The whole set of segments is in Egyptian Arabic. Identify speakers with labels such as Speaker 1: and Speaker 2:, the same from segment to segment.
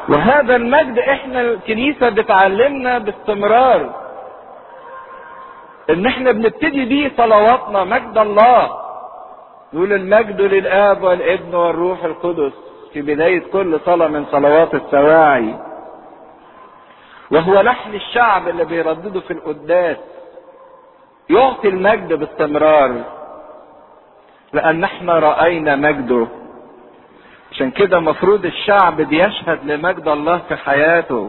Speaker 1: وهذا المجد احنا الكنيسة بتعلمنا باستمرار ان احنا بنبتدي بيه صلواتنا مجد الله يقول المجد للاب والابن والروح القدس في بداية كل صلاة من صلوات السواعي وهو لحن الشعب اللي بيردده في القداس يعطي المجد باستمرار لان احنا رأينا مجده عشان كده مفروض الشعب بيشهد لمجد الله في حياته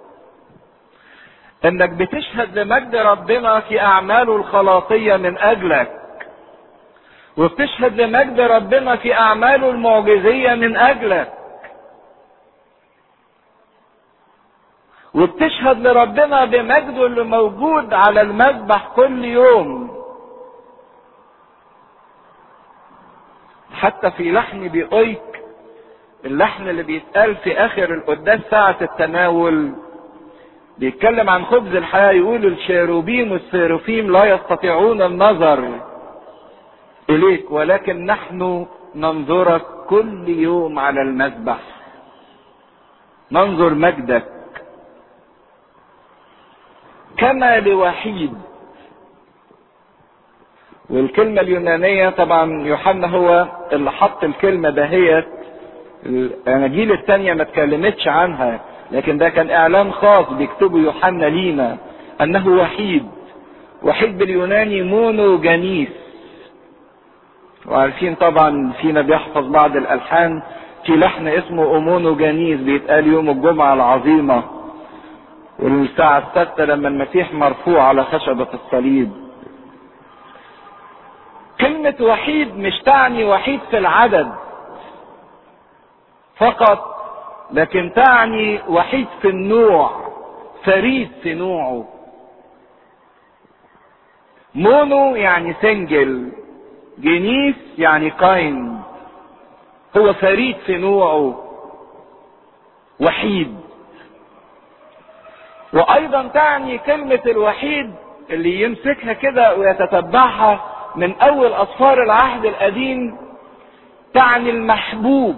Speaker 1: انك بتشهد لمجد ربنا في اعماله الخلاصية من اجلك وبتشهد لمجد ربنا في اعماله المعجزية من اجلك وبتشهد لربنا بمجده اللي موجود على المذبح كل يوم حتى في لحن بيقيك اللحن اللي بيتقال في اخر القداس ساعة التناول بيتكلم عن خبز الحياة يقول الشيروبيم والسيروفيم لا يستطيعون النظر اليك ولكن نحن ننظرك كل يوم على المذبح ننظر مجدك كما لوحيد والكلمة اليونانية طبعا يوحنا هو اللي حط الكلمة دهيت الاناجيل التانية ما اتكلمتش عنها لكن ده كان اعلان خاص بيكتبه يوحنا لينا انه وحيد وحيد باليوناني مونو جانيس وعارفين طبعا فينا بيحفظ بعض الالحان في لحن اسمه امونو جانيس بيتقال يوم الجمعة العظيمة والساعة الستة لما المسيح مرفوع على خشبة الصليب كلمة وحيد مش تعني وحيد في العدد فقط لكن تعني وحيد في النوع فريد في نوعه مونو يعني سنجل جنيس يعني كاين هو فريد في نوعه وحيد وايضا تعني كلمة الوحيد اللي يمسكها كده ويتتبعها من اول اصفار العهد القديم تعني المحبوب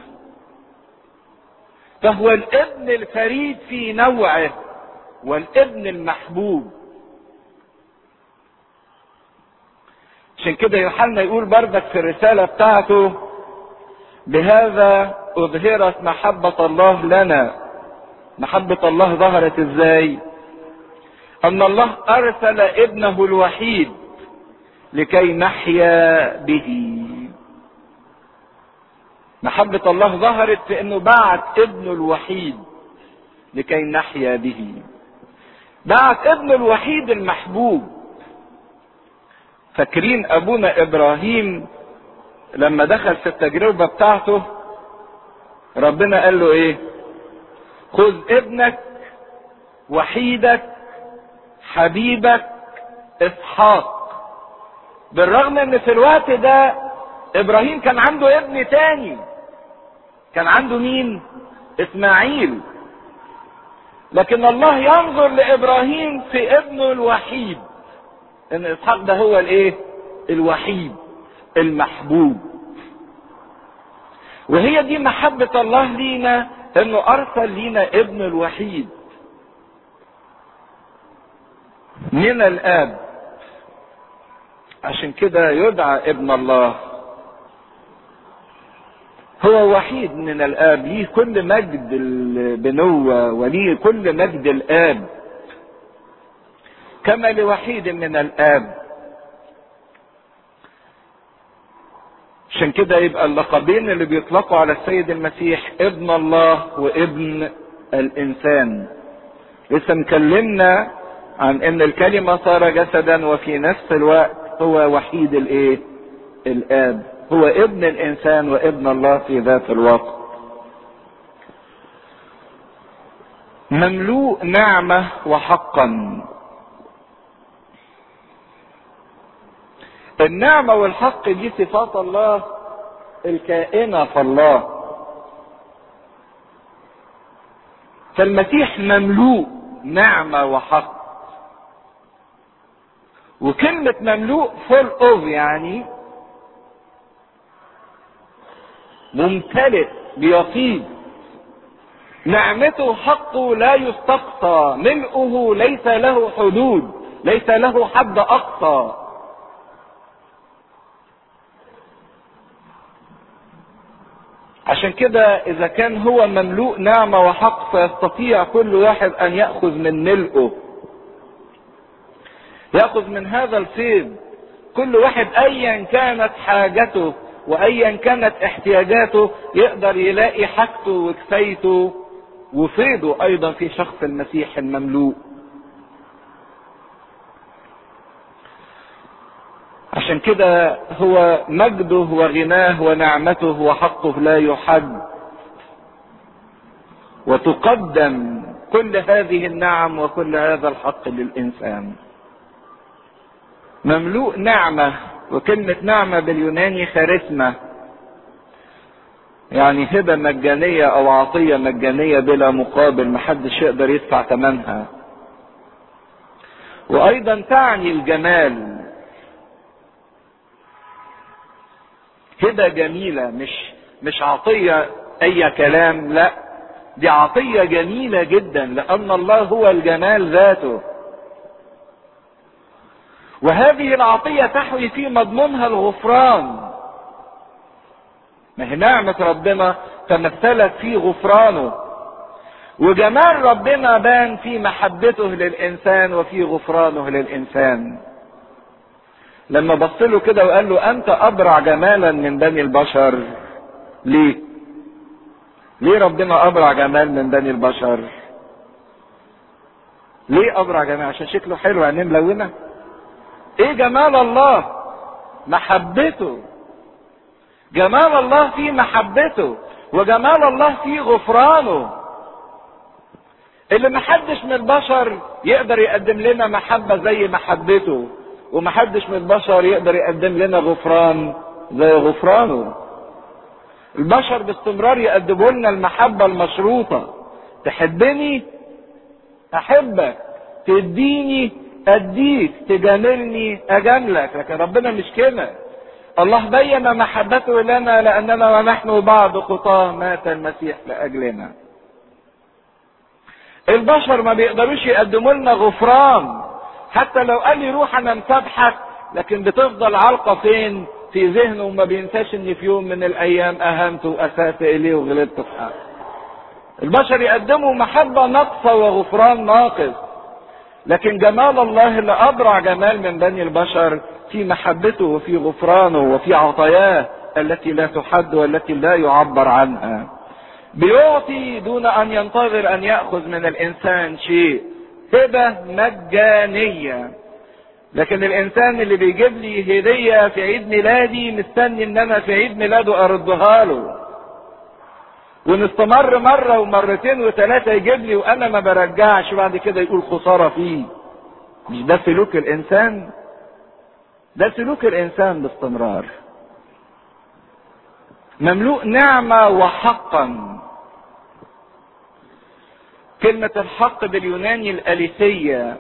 Speaker 1: فهو الابن الفريد في نوعه والابن المحبوب عشان كده يوحنا يقول بردك في الرسالة بتاعته بهذا اظهرت محبة الله لنا محبة الله ظهرت ازاي ان الله ارسل ابنه الوحيد لكي نحيا به محبة الله ظهرت في انه بعت ابنه الوحيد لكي نحيا به بعت ابنه الوحيد المحبوب فاكرين ابونا ابراهيم لما دخل في التجربة بتاعته ربنا قال له ايه خذ ابنك وحيدك حبيبك اسحاق بالرغم ان في الوقت ده ابراهيم كان عنده ابن تاني كان عنده مين اسماعيل لكن الله ينظر لابراهيم في ابنه الوحيد ان اسحاق ده هو الايه الوحيد المحبوب وهي دي محبة الله لينا انه ارسل لينا ابن الوحيد من الاب عشان كده يدعى ابن الله هو وحيد من الاب ليه كل مجد البنوة وليه كل مجد الاب كما لوحيد من الاب عشان كده يبقى اللقبين اللي بيطلقوا على السيد المسيح ابن الله وابن الانسان لسه مكلمنا عن ان الكلمة صار جسدا وفي نفس الوقت هو وحيد الايه الاب هو ابن الانسان وابن الله في ذات الوقت مملوء نعمة وحقا النعمة والحق دي صفات الله الكائنة في الله فالمسيح مملوء نعمة وحق وكلمة مملوء فول اوف يعني ممتلئ بيفيض نعمته حقه لا يستقصى ملؤه ليس له حدود ليس له حد اقصى عشان كده اذا كان هو مملوء نعمة وحق فيستطيع كل واحد ان يأخذ من ملئه يأخذ من هذا الفيض كل واحد ايا كانت حاجته وايا كانت احتياجاته يقدر يلاقي حاجته وكفايته وفيضه ايضا في شخص المسيح المملوء عشان كده هو مجده وغناه ونعمته وحقه لا يحد وتقدم كل هذه النعم وكل هذا الحق للانسان مملوء نعمه وكلمه نعمه باليوناني خارسمه يعني هبه مجانيه او عطيه مجانيه بلا مقابل محدش يقدر يدفع ثمنها وايضا تعني الجمال هبة جميلة مش مش عطية أي كلام لا دي عطية جميلة جدا لأن الله هو الجمال ذاته وهذه العطية تحوي في مضمونها الغفران ما هي نعمة ربنا تمثلت في غفرانه وجمال ربنا بان في محبته للإنسان وفي غفرانه للإنسان لما بص له كده وقال له انت ابرع جمالا من بني البشر ليه ليه ربنا ابرع جمال من بني البشر ليه ابرع جمال عشان شكله حلو عينيه ملونه ايه جمال الله محبته جمال الله في محبته وجمال الله في غفرانه اللي محدش من البشر يقدر يقدم لنا محبة زي محبته ومحدش من البشر يقدر يقدم لنا غفران زي غفرانه البشر باستمرار يقدموا لنا المحبة المشروطة تحبني احبك تديني اديك تجاملني اجاملك لكن ربنا مش كده الله بين محبته لنا لاننا ونحن بعض خطاه مات المسيح لاجلنا البشر ما بيقدروش يقدموا لنا غفران حتى لو قال لي روح انا مسامحك لكن بتفضل علقه فين في ذهنه وما بينساش ان في يوم من الايام اهنت واسات اليه وغلطت في حقه البشر يقدموا محبه ناقصه وغفران ناقص لكن جمال الله اللي ابرع جمال من بني البشر في محبته وفي غفرانه وفي عطاياه التي لا تحد والتي لا يعبر عنها بيعطي دون ان ينتظر ان ياخذ من الانسان شيء هبه مجانيه لكن الانسان اللي بيجيب لي هديه في عيد ميلادي مستني ان انا في عيد ميلاده اردها له ونستمر مره ومرتين وثلاثه يجيب لي وانا ما برجعش بعد كده يقول خساره فيه مش ده سلوك الانسان ده سلوك الانسان باستمرار مملوء نعمه وحقا كلمة الحق باليوناني الأليثية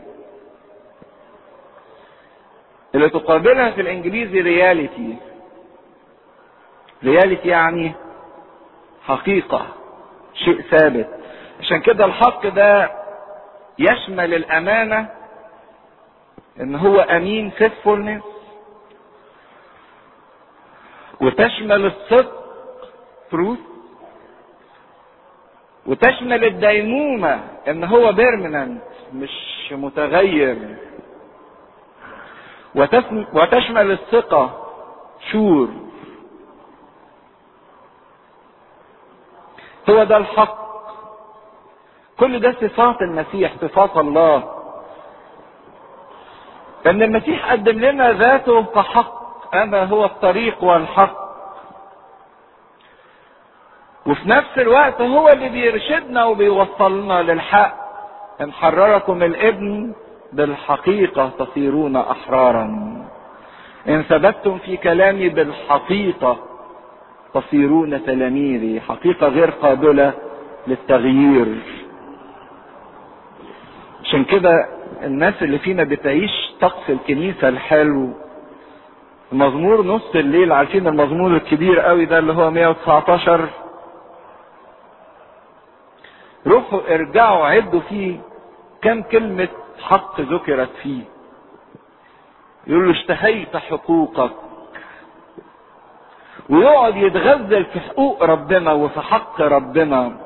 Speaker 1: اللي تقابلها في الإنجليزي رياليتي رياليتي يعني حقيقة شيء ثابت عشان كده الحق ده يشمل الأمانة إن هو أمين faithfulness وتشمل الصدق truth وتشمل الديمومة ان هو بيرمننت مش متغير وتشمل الثقة شور هو ده الحق كل ده صفات المسيح صفات الله ان المسيح قدم لنا ذاته كحق انا هو الطريق والحق وفي نفس الوقت هو اللي بيرشدنا وبيوصلنا للحق ان حرركم الابن بالحقيقة تصيرون احرارا ان ثبتتم في كلامي بالحقيقة تصيرون تلاميذي حقيقة غير قابلة للتغيير عشان كده الناس اللي فينا بتعيش طقس الكنيسة الحلو مزمور نص الليل عارفين المزمور الكبير قوي ده اللي هو 119 روحوا ارجعوا عدوا فيه كم كلمة حق ذكرت فيه يقول له اشتهيت حقوقك ويقعد يتغزل في حقوق ربنا وفي حق ربنا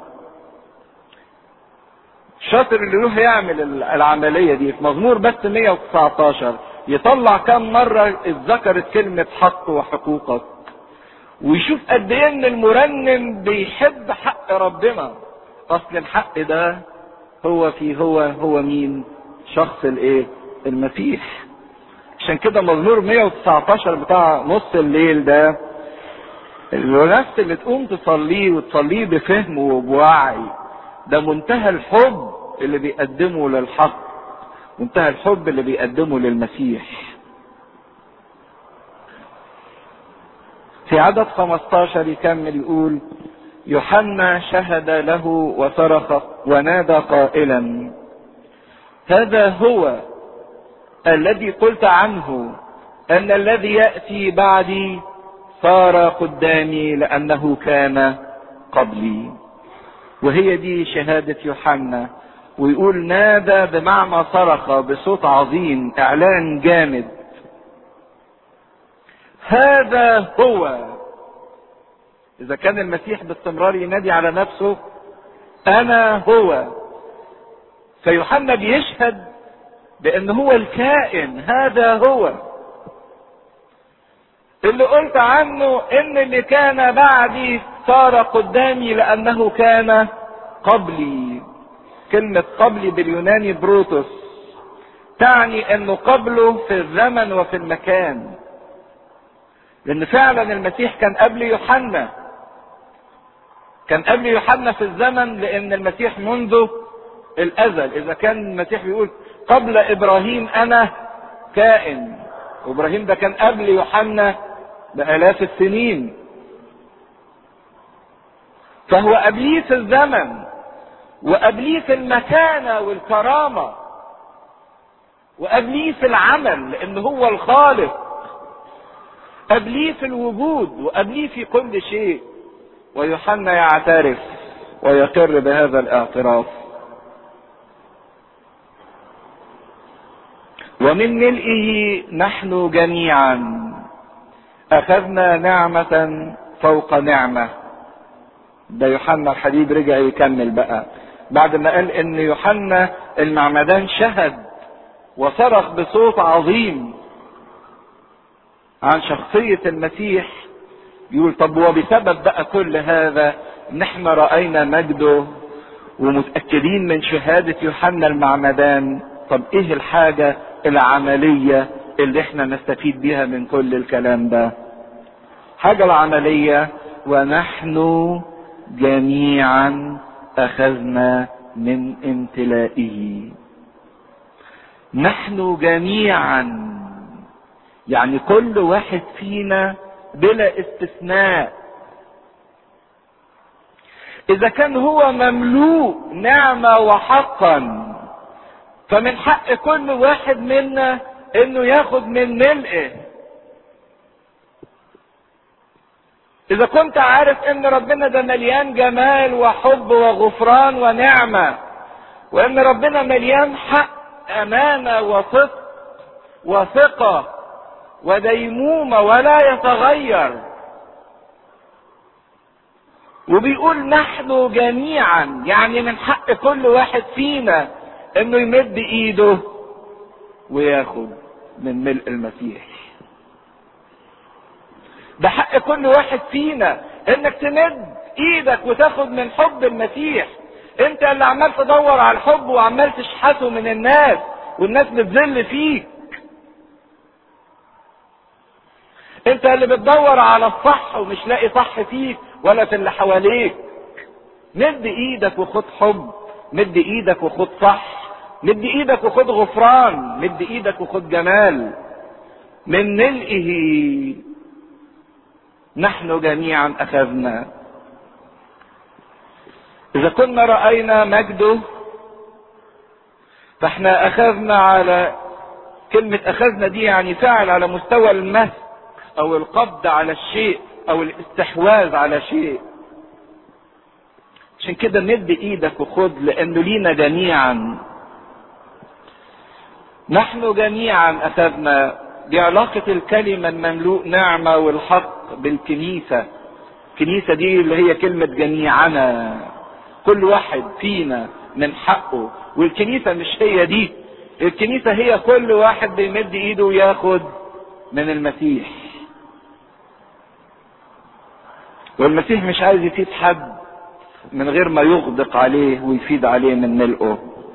Speaker 1: الشاطر اللي يروح يعمل العملية دي في مزمور بس 119 يطلع كم مرة اتذكرت كلمة حق وحقوقك ويشوف قد ايه ان المرنم بيحب حق ربنا اصل الحق ده هو في هو هو مين شخص الايه المسيح عشان كده مزمور 119 بتاع نص الليل ده النفس اللي تقوم تصليه وتصليه بفهم وبوعي ده منتهى الحب اللي بيقدمه للحق منتهى الحب اللي بيقدمه للمسيح في عدد 15 يكمل يقول يوحنا شهد له وصرخ ونادى قائلا هذا هو الذي قلت عنه ان الذي ياتي بعدي صار قدامي لانه كان قبلي وهي دي شهاده يوحنا ويقول نادى بمعنى صرخ بصوت عظيم اعلان جامد هذا هو اذا كان المسيح باستمرار ينادي على نفسه انا هو فيوحنا بيشهد بان هو الكائن هذا هو اللي قلت عنه ان اللي كان بعدي صار قدامي لانه كان قبلي كلمة قبلي باليوناني بروتوس تعني انه قبله في الزمن وفي المكان لان فعلا المسيح كان قبل يوحنا كان قبل يوحنا في الزمن لان المسيح منذ الازل اذا كان المسيح بيقول قبل ابراهيم انا كائن وابراهيم ده كان قبل يوحنا بالاف السنين فهو قبليه في الزمن وقبليه في المكانة والكرامة وقبليه في العمل لان هو الخالق قبليه في الوجود وقبليه في كل شيء ويوحنا يعترف ويقر بهذا الاعتراف ومن ملئه نحن جميعا اخذنا نعمة فوق نعمة ده يوحنا الحبيب رجع يكمل بقى بعد ما قال ان يوحنا المعمدان شهد وصرخ بصوت عظيم عن شخصية المسيح يقول طب وبسبب بقى كل هذا ان احنا رأينا مجده ومتأكدين من شهادة يوحنا المعمدان طب ايه الحاجة العملية اللي احنا نستفيد بيها من كل الكلام ده حاجة العملية ونحن جميعا اخذنا من امتلائه نحن جميعا يعني كل واحد فينا بلا استثناء اذا كان هو مملوء نعمة وحقا فمن حق كل واحد منا انه ياخد من ملئه اذا كنت عارف ان ربنا ده مليان جمال وحب وغفران ونعمة وان ربنا مليان حق امانة وصدق وثقة وديمومة ولا يتغير وبيقول نحن جميعا يعني من حق كل واحد فينا انه يمد ايده وياخد من ملء المسيح ده حق كل واحد فينا انك تمد ايدك وتاخد من حب المسيح انت اللي عمال تدور على الحب وعمال تشحته من الناس والناس بتذل فيك انت اللي بتدور على الصح ومش لاقي صح فيك ولا في اللي حواليك مد ايدك وخد حب مد ايدك وخد صح مد ايدك وخد غفران مد ايدك وخد جمال من ملئه نحن جميعا اخذنا اذا كنا راينا مجده فاحنا اخذنا على كلمة اخذنا دي يعني فعل على مستوى المس او القبض على الشيء او الاستحواذ على شيء عشان كده مد ايدك وخد لانه لينا جميعا نحن جميعا اخذنا بعلاقة الكلمة المملوء نعمة والحق بالكنيسة الكنيسة دي اللي هي كلمة جميعنا كل واحد فينا من حقه والكنيسة مش هي دي الكنيسة هي كل واحد بيمد ايده وياخد من المسيح والمسيح مش عايز يفيد حد من غير ما يغدق عليه ويفيد عليه من ملئه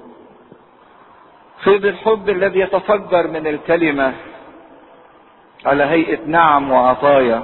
Speaker 1: فيض الحب الذي يتفجر من الكلمة على هيئة نعم وعطايا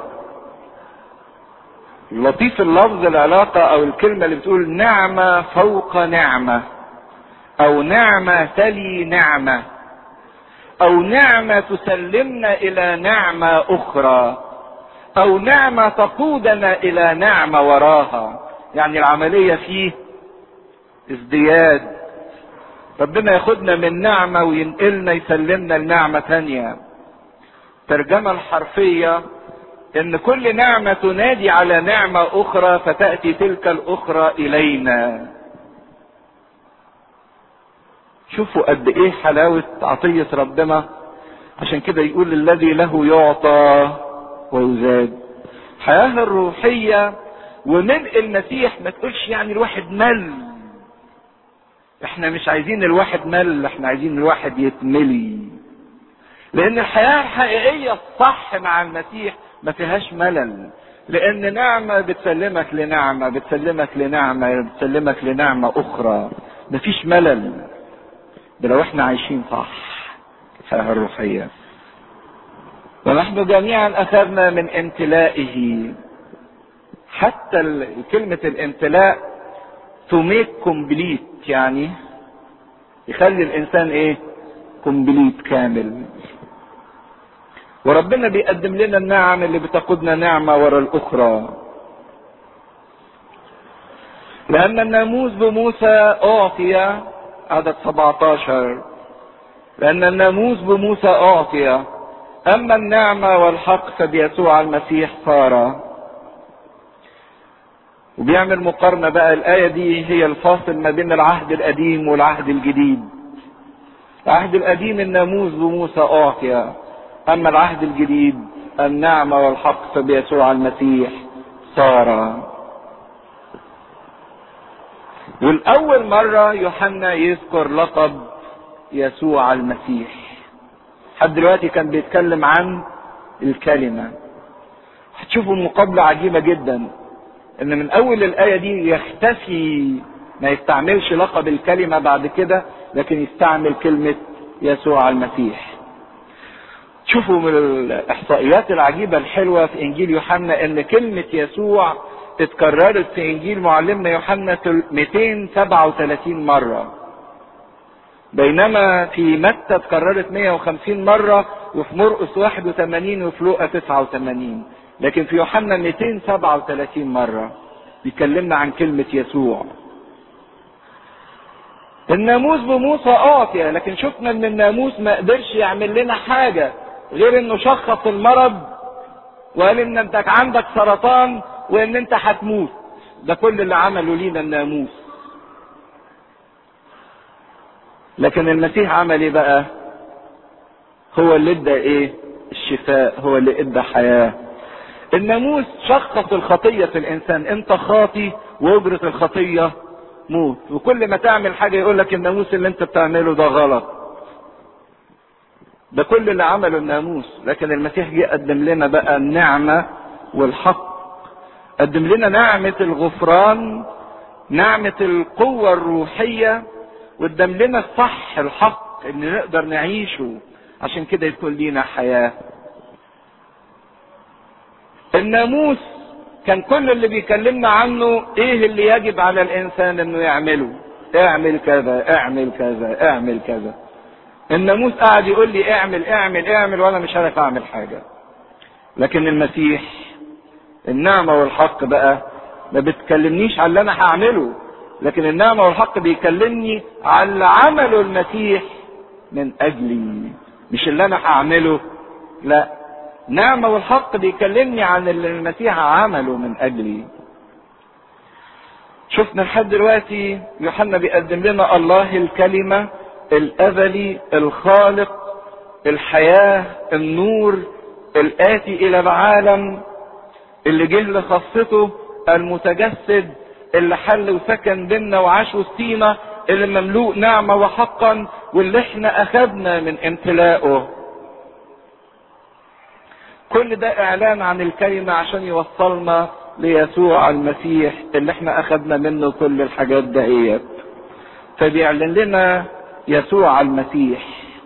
Speaker 1: لطيف اللفظ العلاقة او الكلمة اللي بتقول نعمة فوق نعمة او نعمة تلي نعمة او نعمة تسلمنا الى نعمة اخرى او نعمة تقودنا الى نعمة وراها يعني العملية فيه ازدياد ربنا ياخدنا من نعمة وينقلنا يسلمنا لنعمة تانية الترجمة الحرفية ان كل نعمة تنادي على نعمة اخرى فتأتي تلك الاخرى الينا شوفوا قد ايه حلاوة عطية ربنا عشان كده يقول الذي له يعطى ويزاد الحياة الروحية وملء المسيح ما تقولش يعني الواحد مل احنا مش عايزين الواحد مل احنا عايزين الواحد يتملي لان الحياة الحقيقية الصح مع المسيح ما فيهاش ملل لان نعمة بتسلمك لنعمة بتسلمك لنعمة بتسلمك لنعمة اخرى مفيش ملل ده لو احنا عايشين صح الحياة الروحية ونحن جميعا اخذنا من امتلائه حتى كلمة الامتلاء to make complete يعني يخلي الانسان ايه كومبليت كامل وربنا بيقدم لنا النعم اللي بتقودنا نعمة ورا الأخرى لأن الناموس بموسى أعطي عدد 17 لأن الناموس بموسى أعطي أما النعمة والحق فبيسوع المسيح صار وبيعمل مقارنة بقى الآية دي هي الفاصل ما بين العهد القديم والعهد الجديد العهد القديم الناموس بموسى أعطي أما العهد الجديد النعمة والحق فبيسوع المسيح صار والأول مرة يوحنا يذكر لقب يسوع المسيح لحد دلوقتي كان بيتكلم عن الكلمة هتشوفوا مقابلة عجيبة جدا ان من اول الايه دي يختفي ما يستعملش لقب الكلمه بعد كده لكن يستعمل كلمه يسوع المسيح شوفوا من الاحصائيات العجيبه الحلوه في انجيل يوحنا ان كلمه يسوع اتكررت في انجيل معلمنا يوحنا 237 مره بينما في متى اتكررت 150 مره وفي مرقس 81 وفي لوقا 89 لكن في يوحنا 237 مرة بيكلمنا عن كلمة يسوع الناموس بموسى أعطي لكن شفنا ان الناموس ما قدرش يعمل لنا حاجة غير انه شخص المرض وقال ان انت عندك سرطان وان انت هتموت ده كل اللي عمله لينا الناموس لكن المسيح عمل ايه بقى هو اللي ادى ايه الشفاء هو اللي ادى حياه الناموس شخص الخطية في الإنسان أنت خاطي وأجرة الخطية موت وكل ما تعمل حاجة يقول لك الناموس اللي أنت بتعمله ده غلط ده كل اللي عمله الناموس لكن المسيح جه قدم لنا بقى النعمة والحق قدم لنا نعمة الغفران نعمة القوة الروحية وقدم لنا الصح الحق اللي نقدر نعيشه عشان كده يكون لينا حياه الناموس كان كل اللي بيكلمنا عنه ايه اللي يجب على الانسان انه يعمله اعمل كذا اعمل كذا اعمل كذا الناموس قاعد يقول لي اعمل اعمل اعمل وانا مش عارف اعمل حاجه لكن المسيح النعمه والحق بقى ما بتكلمنيش على اللي انا هعمله لكن النعمه والحق بيكلمني على اللي عمله المسيح من اجلي مش اللي انا هعمله لا نعمة والحق بيكلمني عن اللي المسيح عمله من أجلي شفنا لحد دلوقتي يوحنا بيقدم لنا الله الكلمة الأزلي الخالق الحياة النور الآتي إلى العالم اللي جه لخاصته المتجسد اللي حل وسكن بينا وعاش وسطينا اللي مملوء نعمة وحقا واللي احنا أخذنا من امتلاءه كل ده إعلان عن الكلمة عشان يوصلنا ليسوع المسيح اللي احنا أخذنا منه كل الحاجات دهيت فبيعلن لنا يسوع المسيح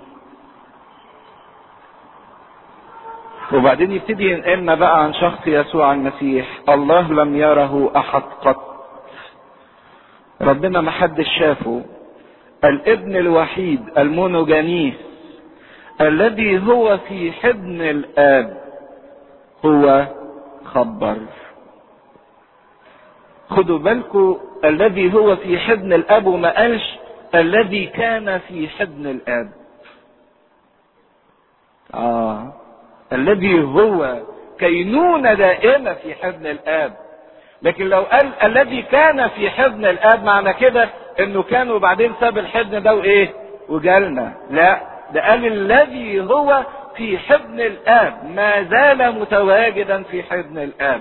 Speaker 1: وبعدين يبتدي ينقلنا بقى عن شخص يسوع المسيح الله لم يره احد قط ربنا ما حدش شافه الابن الوحيد المونوجانيس الذي هو في حضن الاب هو خبر خدوا بالكم الذي هو في حضن الاب وما قالش الذي كان في حضن الاب اه الذي هو كينونة دائمة في حضن الآب لكن لو قال الذي كان في حضن الآب معنى كده انه كان وبعدين ساب الحضن ده وايه وجالنا لا ده قال الذي هو في حضن الآب ما زال متواجدا في حضن الآب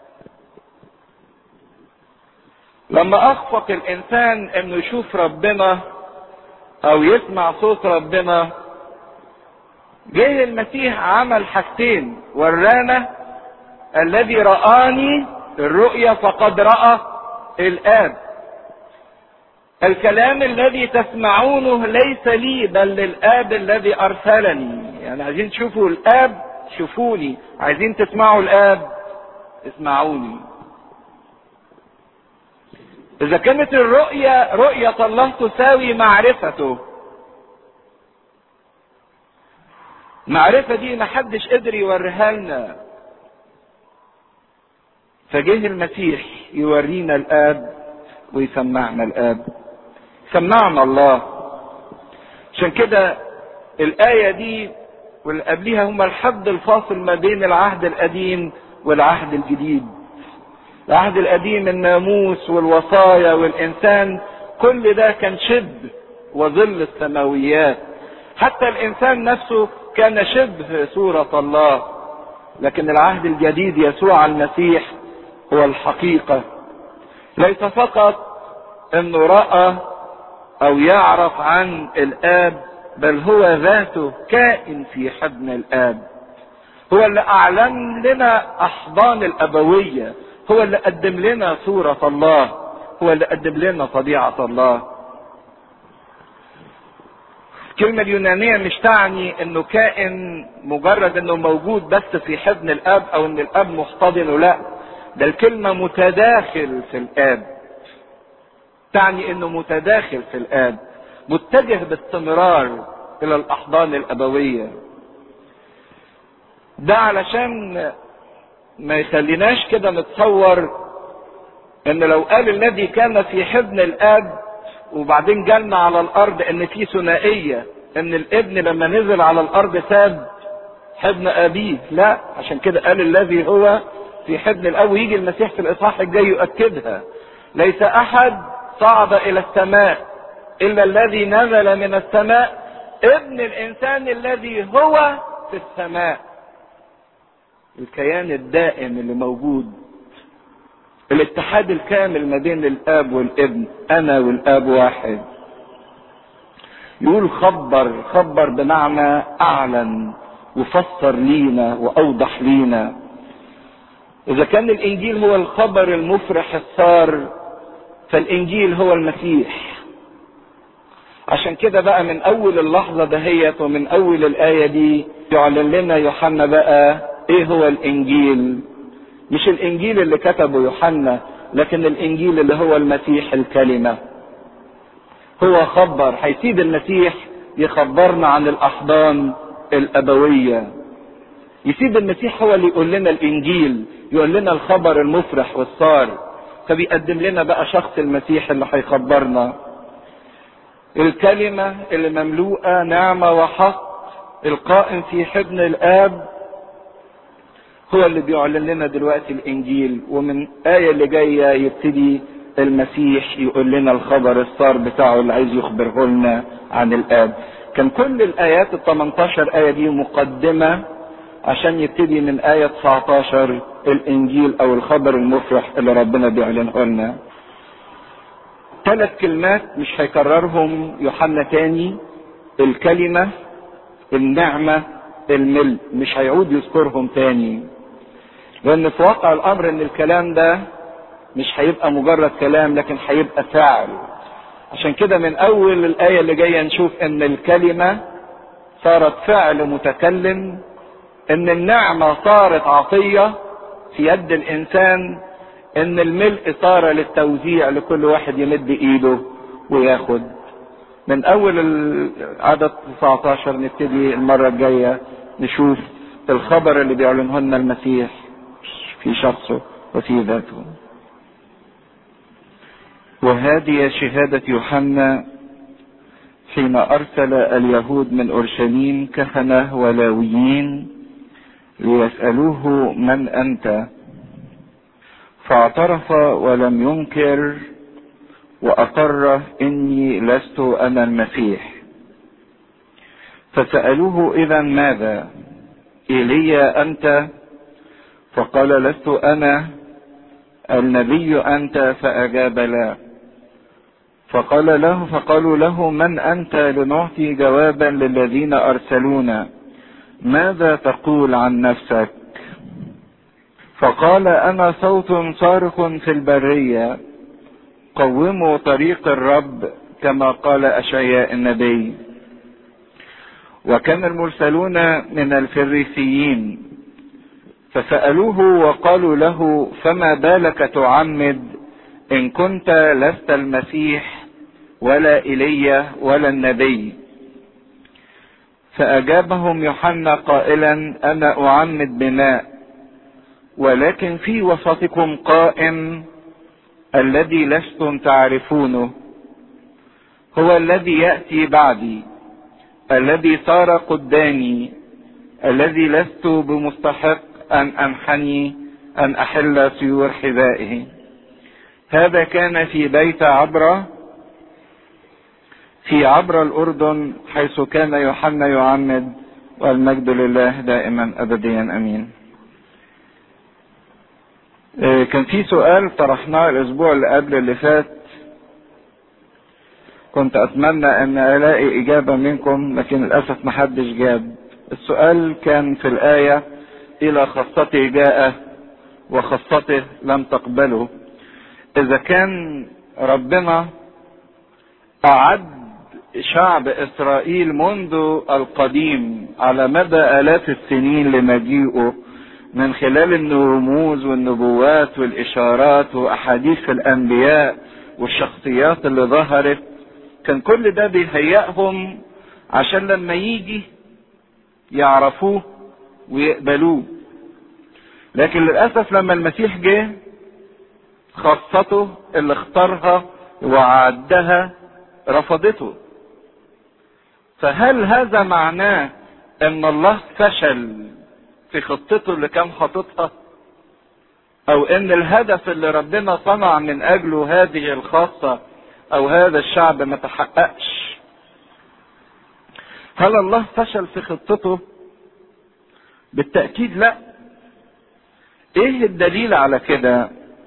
Speaker 1: لما أخفق الإنسان إنه يشوف ربنا أو يسمع صوت ربنا جه المسيح عمل حاجتين ورانا الذي رآني الرؤيا فقد رأى الآب الكلام الذي تسمعونه ليس لي بل للآب الذي أرسلني يعني عايزين تشوفوا الآب شوفوني عايزين تسمعوا الآب اسمعوني إذا كانت الرؤية رؤية الله تساوي معرفته المعرفة دي محدش قدر يوريها لنا فجه المسيح يورينا الآب ويسمعنا الآب سمعنا الله عشان كده الآية دي واللي قبليها هما الحد الفاصل ما بين العهد القديم والعهد الجديد العهد القديم الناموس والوصايا والإنسان كل ده كان شبه وظل السماويات حتى الإنسان نفسه كان شبه صورة الله لكن العهد الجديد يسوع المسيح هو الحقيقة ليس فقط انه رأى او يعرف عن الاب بل هو ذاته كائن في حضن الاب هو اللي اعلن لنا احضان الابوية هو اللي قدم لنا صورة الله هو اللي قدم لنا طبيعة الله الكلمة اليونانية مش تعني انه كائن مجرد انه موجود بس في حضن الاب او ان الاب محتضنه لا ده الكلمة متداخل في الاب تعني انه متداخل في الاب متجه باستمرار الى الاحضان الابوية ده علشان ما يخليناش كده نتصور ان لو قال الذي كان في حضن الاب وبعدين جالنا على الارض ان في ثنائيه ان الابن لما نزل على الارض ساب حضن ابيه لا عشان كده قال الذي هو في حضن الاب ويجي المسيح في الاصحاح الجاي يؤكدها ليس احد صعد الى السماء الا الذي نزل من السماء ابن الانسان الذي هو في السماء الكيان الدائم اللي موجود الاتحاد الكامل ما بين الاب والابن انا والاب واحد يقول خبر خبر بمعنى اعلن وفسر لينا واوضح لينا اذا كان الانجيل هو الخبر المفرح السار فالانجيل هو المسيح عشان كده بقى من اول اللحظة دهيت ومن اول الاية دي يعلن لنا يوحنا بقى ايه هو الانجيل مش الانجيل اللي كتبه يوحنا لكن الانجيل اللي هو المسيح الكلمة هو خبر هيسيب المسيح يخبرنا عن الاحضان الابوية يسيب المسيح هو اللي يقول لنا الانجيل يقول لنا الخبر المفرح والصار فبيقدم لنا بقى شخص المسيح اللي هيخبرنا الكلمة اللي مملوءة نعمة وحق القائم في حضن الاب هو اللي بيعلن لنا دلوقتي الانجيل ومن آية اللي جاية يبتدي المسيح يقول لنا الخبر الصار بتاعه اللي عايز يخبره لنا عن الاب كان كل الايات ال 18 ايه دي مقدمه عشان يبتدي من آية 19 الإنجيل أو الخبر المفرح اللي ربنا بيعلنه لنا. ثلاث كلمات مش هيكررهم يوحنا تاني الكلمة النعمة الملء مش هيعود يذكرهم تاني. لأن في واقع الأمر إن الكلام ده مش هيبقى مجرد كلام لكن هيبقى فاعل. عشان كده من أول الآية اللي جاية نشوف إن الكلمة صارت فعل متكلم ان النعمة صارت عطية في يد الانسان ان الملء صار للتوزيع لكل واحد يمد ايده وياخد من اول العدد 19 نبتدي المرة الجاية نشوف الخبر اللي بيعلنه لنا المسيح في شخصه وفي ذاته وهذه شهادة يوحنا حين أرسل اليهود من أورشليم كهنة ولاويين ليسألوه من أنت فاعترف ولم ينكر وأقر إني لست أنا المسيح فسألوه إذا ماذا إيليا أنت فقال لست أنا النبي أنت فأجاب لا فقال له فقالوا له من أنت لنعطي جوابا للذين أرسلونا ماذا تقول عن نفسك فقال انا صوت صارخ في البريه قوموا طريق الرب كما قال اشعياء النبي وكان المرسلون من الفريسيين فسالوه وقالوا له فما بالك تعمد ان كنت لست المسيح ولا ايليا ولا النبي فأجابهم يوحنا قائلا أنا أعمد بماء ولكن في وسطكم قائم الذي لستم تعرفونه هو الذي يأتي بعدي الذي صار قدامي الذي لست بمستحق أن أنحني أن أحل سيور حذائه هذا كان في بيت عبره في عبر الأردن حيث كان يوحنا يعمد والمجد لله دائما أبديا أمين كان في سؤال طرحناه الأسبوع اللي قبل اللي فات كنت أتمنى أن ألاقي إجابة منكم لكن للأسف محدش جاب السؤال كان في الآية إلى خاصته جاء وخاصته لم تقبله إذا كان ربنا أعد شعب اسرائيل منذ القديم على مدى الاف السنين لمجيئه من خلال الرموز والنبوات والاشارات واحاديث الانبياء والشخصيات اللي ظهرت كان كل ده بيهيئهم عشان لما يجي يعرفوه ويقبلوه لكن للاسف لما المسيح جه خاصته اللي اختارها وعدها رفضته فهل هذا معناه ان الله فشل في خطته اللي كان حاططها او ان الهدف اللي ربنا صنع من اجله هذه الخاصة او هذا الشعب ما تحققش هل الله فشل في خطته بالتأكيد لا ايه الدليل على كده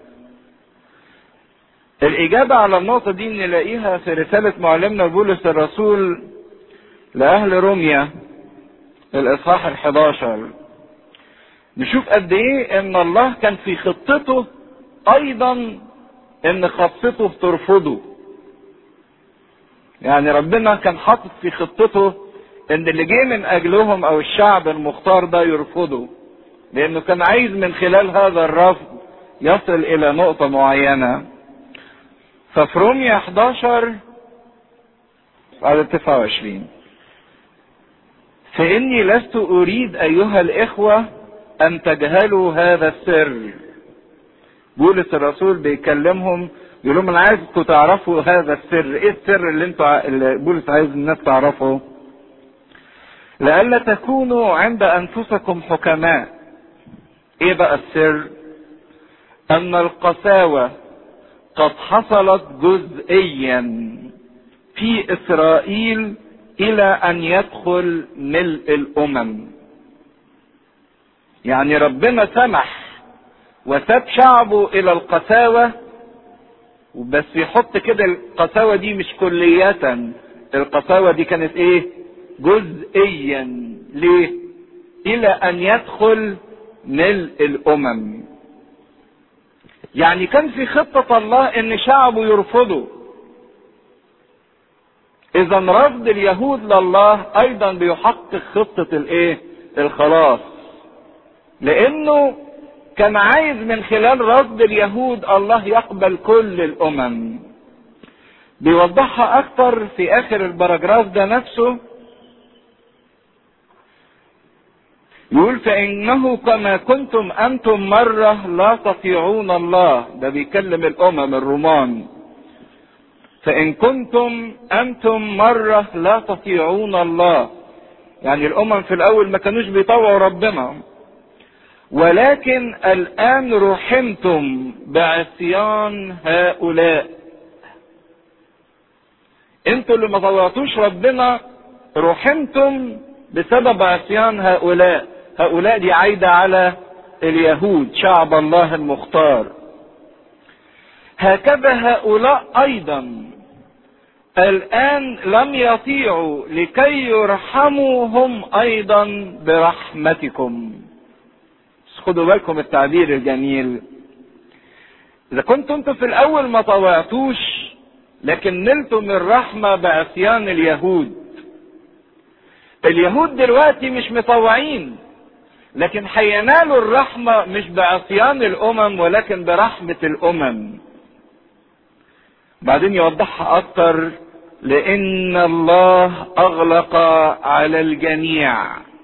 Speaker 1: الاجابة على النقطة دي نلاقيها في رسالة معلمنا بولس الرسول لأهل روميا الإصحاح الحداشر نشوف قد إيه إن الله كان في خطته أيضا إن خطته ترفضه. يعني ربنا كان حاطط في خطته إن اللي جه من أجلهم أو الشعب المختار ده يرفضه. لأنه كان عايز من خلال هذا الرفض يصل إلى نقطة معينة. ففي روميا 11 عدد 29 فإني لست أريد أيها الإخوة أن تجهلوا هذا السر. بولس الرسول بيكلمهم يقول لهم أنا عايزكم تعرفوا هذا السر، إيه السر اللي أنتوا اللي بولس عايز الناس تعرفه؟ لئلا تكونوا عند أنفسكم حكماء. إيه بقى السر؟ أن القساوة قد حصلت جزئيا في اسرائيل الى ان يدخل ملء الامم يعني ربنا سمح وساب شعبه الى القساوة وبس يحط كده القساوة دي مش كلية القساوة دي كانت ايه جزئيا ليه الى ان يدخل ملء الامم يعني كان في خطة الله ان شعبه يرفضه اذا رفض اليهود لله ايضا بيحقق خطة الايه الخلاص لانه كان عايز من خلال رفض اليهود الله يقبل كل الامم بيوضحها اكتر في اخر البراجراف ده نفسه يقول فانه كما كنتم انتم مرة لا تطيعون الله ده بيكلم الامم الرومان فان كنتم انتم مرة لا تطيعون الله يعني الامم في الاول ما كانوش بيطوعوا ربنا ولكن الان رحمتم بعصيان هؤلاء انتوا اللي ما طوعتوش ربنا رحمتم بسبب عصيان هؤلاء هؤلاء دي عايدة على اليهود شعب الله المختار هكذا هؤلاء ايضا الان لم يطيعوا لكي يرحموا هم ايضا برحمتكم خدوا بالكم التعبير الجميل اذا كنتم انتم في الاول ما طوعتوش لكن نلتم الرحمة بعصيان اليهود اليهود دلوقتي مش مطوعين لكن هينالوا الرحمة مش بعصيان الامم ولكن برحمة الامم بعدين يوضحها اكتر لان الله اغلق على الجميع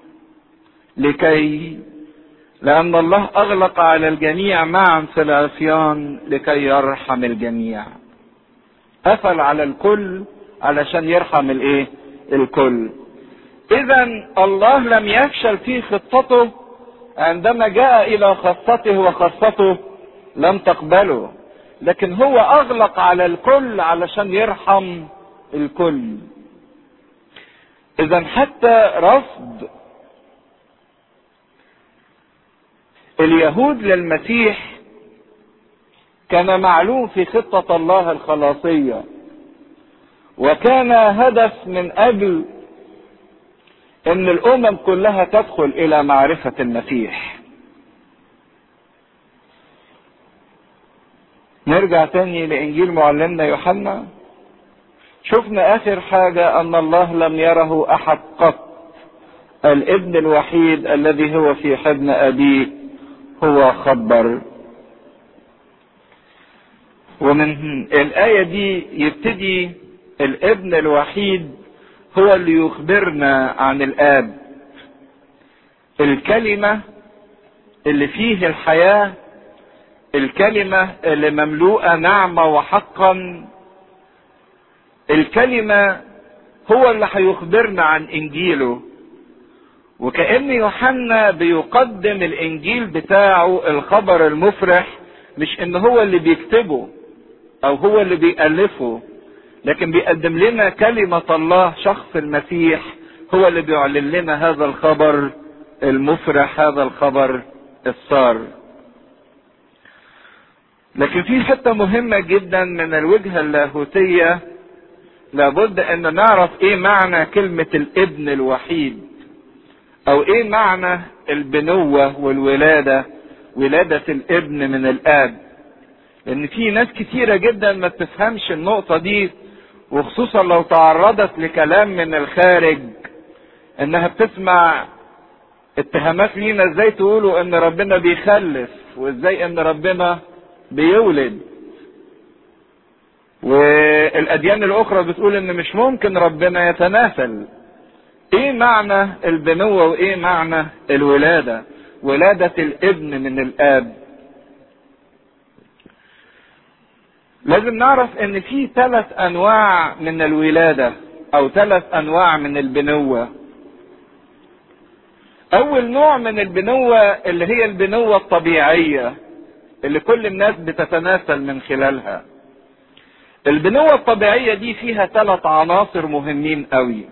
Speaker 1: لكي لأن الله أغلق على الجميع معا في العصيان لكي يرحم الجميع. قفل على الكل علشان يرحم الإيه؟ الكل. إذا الله لم يفشل في خطته عندما جاء إلى خاصته وخاصته لم تقبله. لكن هو أغلق على الكل علشان يرحم الكل. إذا حتى رفض اليهود للمسيح كان معلوم في خطة الله الخلاصية وكان هدف من أجل أن الأمم كلها تدخل إلى معرفة المسيح نرجع تاني لإنجيل معلمنا يوحنا شفنا آخر حاجة أن الله لم يره أحد قط الابن الوحيد الذي هو في حضن أبيه هو خبر ومن الآية دي يبتدي الابن الوحيد هو اللي يخبرنا عن الآب الكلمة اللي فيه الحياة الكلمة اللي مملوءة نعمة وحقا الكلمة هو اللي هيخبرنا عن إنجيله وكأن يوحنا بيقدم الانجيل بتاعه الخبر المفرح مش ان هو اللي بيكتبه او هو اللي بيألفه لكن بيقدم لنا كلمة الله شخص المسيح هو اللي بيعلن لنا هذا الخبر المفرح هذا الخبر السار لكن في حتة مهمة جدا من الوجهة اللاهوتية لابد ان نعرف ايه معنى كلمة الابن الوحيد او ايه معنى البنوة والولادة ولادة الابن من الاب لان في ناس كتيرة جدا ما بتفهمش النقطة دي وخصوصا لو تعرضت لكلام من الخارج انها بتسمع اتهامات لينا ازاي تقولوا ان ربنا بيخلف وازاي ان ربنا بيولد والاديان الاخرى بتقول ان مش ممكن ربنا يتناسل ايه معنى البنوة وايه معنى الولادة ولادة الابن من الاب لازم نعرف ان في ثلاث انواع من الولادة او ثلاث انواع من البنوة اول نوع من البنوة اللي هي البنوة الطبيعية اللي كل الناس بتتناسل من خلالها البنوة الطبيعية دي فيها ثلاث عناصر مهمين قوي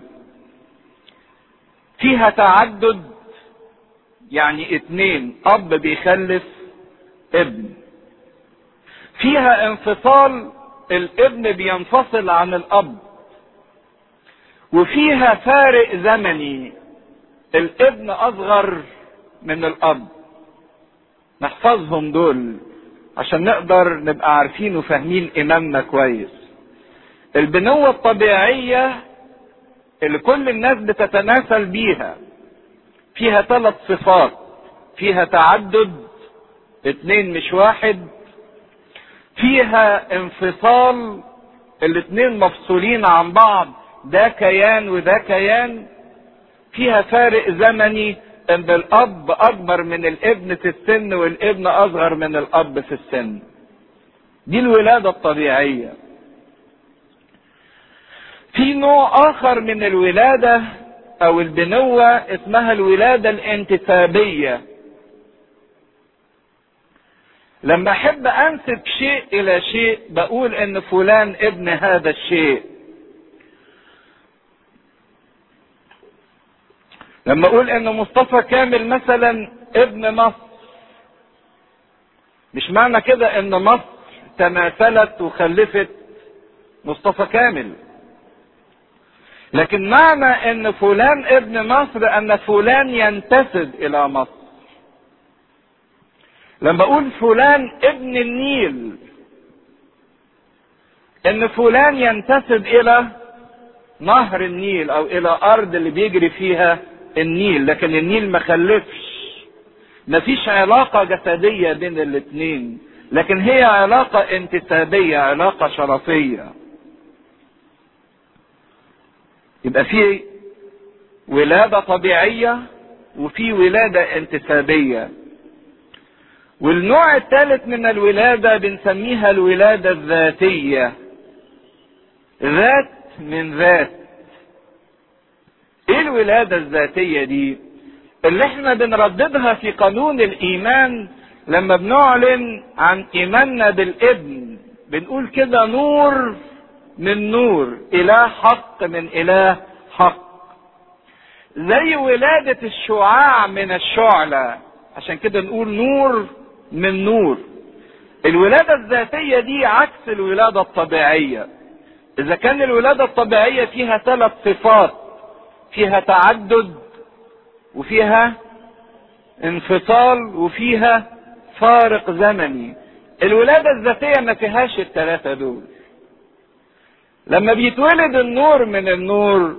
Speaker 1: فيها تعدد يعني اتنين اب بيخلف ابن فيها انفصال الابن بينفصل عن الاب وفيها فارق زمني الابن اصغر من الاب نحفظهم دول عشان نقدر نبقى عارفين وفاهمين ايماننا كويس البنوة الطبيعية اللي كل الناس بتتناسل بيها فيها ثلاث صفات فيها تعدد اتنين مش واحد فيها انفصال الاتنين مفصولين عن بعض ده كيان وده كيان فيها فارق زمني ان الاب اكبر من الابن في السن والابن اصغر من الاب في السن دي الولادة الطبيعية في نوع اخر من الولادة او البنوة اسمها الولادة الانتسابية لما احب انسب شيء الى شيء بقول ان فلان ابن هذا الشيء لما اقول ان مصطفى كامل مثلا ابن مصر مش معنى كده ان مصر تماثلت وخلفت مصطفى كامل لكن معنى ان فلان ابن مصر ان فلان ينتسب الى مصر لما اقول فلان ابن النيل ان فلان ينتسب الى نهر النيل او الى ارض اللي بيجري فيها النيل لكن النيل ما خلفش مفيش علاقة جسدية بين الاتنين لكن هي علاقة انتسابية علاقة شرفية يبقى في ولادة طبيعية وفي ولادة انتسابية والنوع الثالث من الولادة بنسميها الولادة الذاتية ذات من ذات ايه الولادة الذاتية دي اللي احنا بنرددها في قانون الايمان لما بنعلن عن ايماننا بالابن بنقول كده نور من نور اله حق من اله حق زي ولادة الشعاع من الشعلة عشان كده نقول نور من نور الولادة الذاتية دي عكس الولادة الطبيعية اذا كان الولادة الطبيعية فيها ثلاث صفات فيها تعدد وفيها انفصال وفيها فارق زمني الولادة الذاتية ما فيهاش الثلاثة دول لما بيتولد النور من النور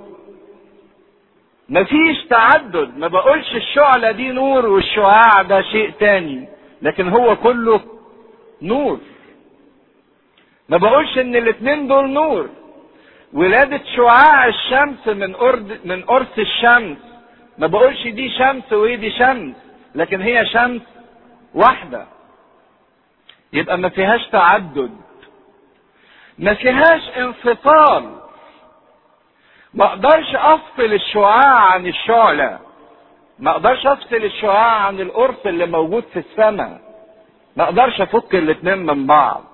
Speaker 1: مفيش تعدد ما بقولش الشعلة دي نور والشعاع ده شيء تاني لكن هو كله نور ما بقولش ان الاتنين دول نور ولادة شعاع الشمس من أرض من قرص الشمس ما بقولش دي شمس ودي شمس لكن هي شمس واحدة يبقى ما فيهاش تعدد ما فيهاش انفصال ما اقدرش افصل الشعاع عن الشعلة ما اقدرش افصل الشعاع عن القرص اللي موجود في السماء ما اقدرش افك الاتنين من بعض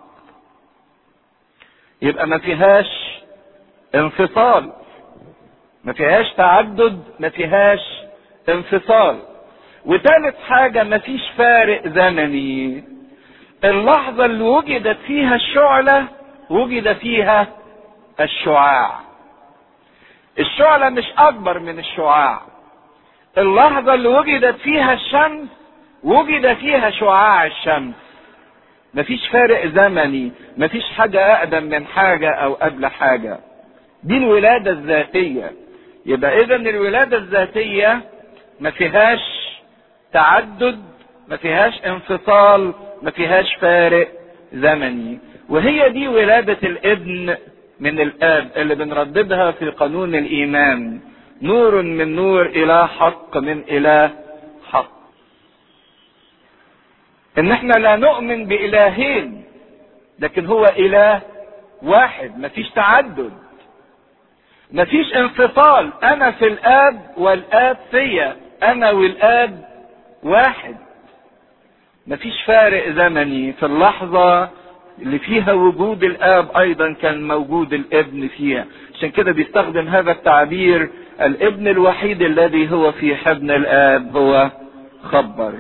Speaker 1: يبقى ما فيهاش انفصال ما فيهاش تعدد ما فيهاش انفصال وثالث حاجة ما فيش فارق زمني اللحظة اللي وجدت فيها الشعلة وجد فيها الشعاع الشعلة مش أكبر من الشعاع اللحظة اللي وجدت فيها الشمس وجد فيها شعاع الشمس مفيش فارق زمني مفيش حاجة أقدم من حاجة أو قبل حاجة دي الولادة الذاتية يبقى إذا الولادة الذاتية ما فيهاش تعدد ما فيهاش انفصال ما فيهاش فارق زمني وهي دي ولادة الابن من الاب اللي بنرددها في قانون الايمان نور من نور الى حق من اله حق ان احنا لا نؤمن بالهين لكن هو اله واحد مفيش تعدد مفيش انفصال انا في الاب والاب فيا انا والاب واحد مفيش فارق زمني في اللحظة اللي فيها وجود الاب ايضا كان موجود الابن فيها عشان كده بيستخدم هذا التعبير الابن الوحيد الذي هو في حضن الاب هو خبر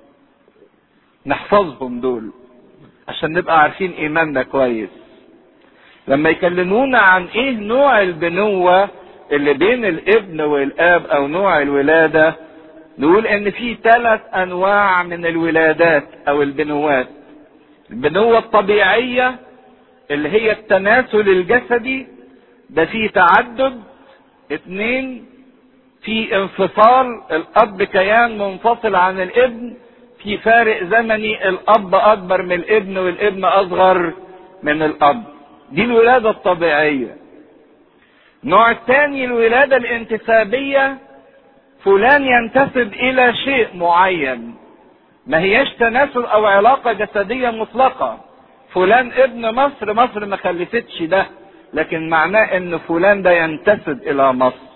Speaker 1: نحفظهم دول عشان نبقى عارفين ايماننا كويس لما يكلمونا عن ايه نوع البنوة اللي بين الابن والاب او نوع الولادة نقول ان في ثلاث انواع من الولادات او البنوات البنوة الطبيعية اللي هي التناسل الجسدي ده فيه تعدد اتنين في انفصال الاب كيان منفصل عن الابن في فارق زمني الاب اكبر من الابن والابن اصغر من الاب دي الولادة الطبيعية النوع الثاني الولادة الانتسابية فلان ينتسب الى شيء معين ما هياش تناسل او علاقة جسدية مطلقة فلان ابن مصر مصر ما خلفتش ده لكن معناه ان فلان ده ينتسب الى مصر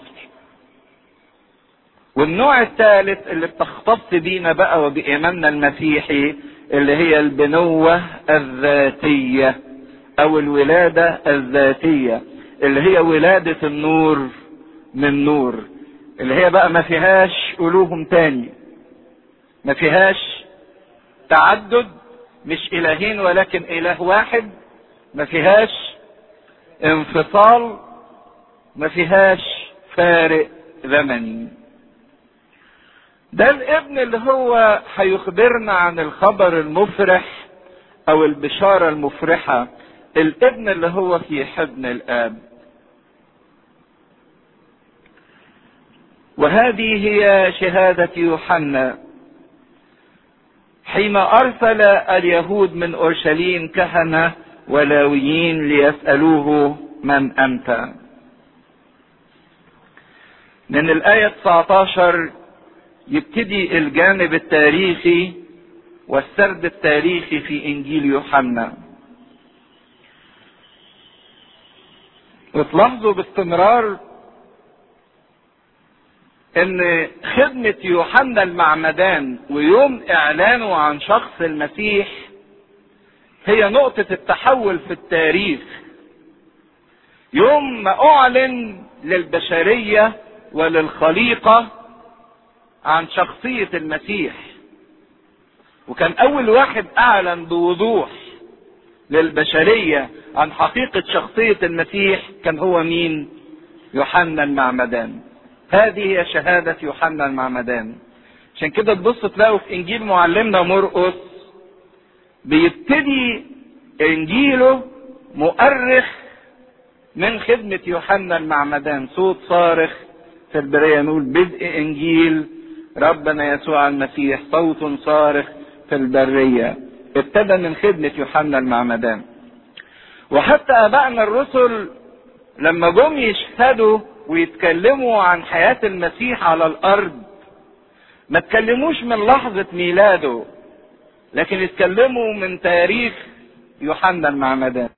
Speaker 1: والنوع الثالث اللي بتختص بينا بقى وبإيماننا المسيحي اللي هي البنوة الذاتية أو الولادة الذاتية اللي هي ولادة النور من نور اللي هي بقى ما فيهاش ألوهم تاني ما فيهاش تعدد مش إلهين ولكن إله واحد ما فيهاش انفصال ما فيهاش فارق زمني ده الابن اللي هو هيخبرنا عن الخبر المفرح او البشارة المفرحة الابن اللي هو في حضن الاب وهذه هي شهادة يوحنا حين ارسل اليهود من اورشليم كهنة ولاويين ليسألوه من انت من الآية 19 يبتدي الجانب التاريخي والسرد التاريخي في انجيل يوحنا وتلاحظوا باستمرار ان خدمة يوحنا المعمدان ويوم اعلانه عن شخص المسيح هي نقطة التحول في التاريخ يوم ما اعلن للبشرية وللخليقة عن شخصية المسيح وكان أول واحد أعلن بوضوح للبشرية عن حقيقة شخصية المسيح كان هو مين؟ يوحنا المعمدان. هذه هي شهادة يوحنا المعمدان. عشان كده تبص تلاقوا في إنجيل معلمنا مرقس بيبتدي إنجيله مؤرخ من خدمة يوحنا المعمدان صوت صارخ في البرية نقول بدء إنجيل ربنا يسوع المسيح صوت صارخ في البرية ابتدى من خدمة يوحنا المعمدان وحتى أبائنا الرسل لما جم يشهدوا ويتكلموا عن حياة المسيح على الأرض ما تكلموش من لحظة ميلاده لكن اتكلموا من تاريخ يوحنا المعمدان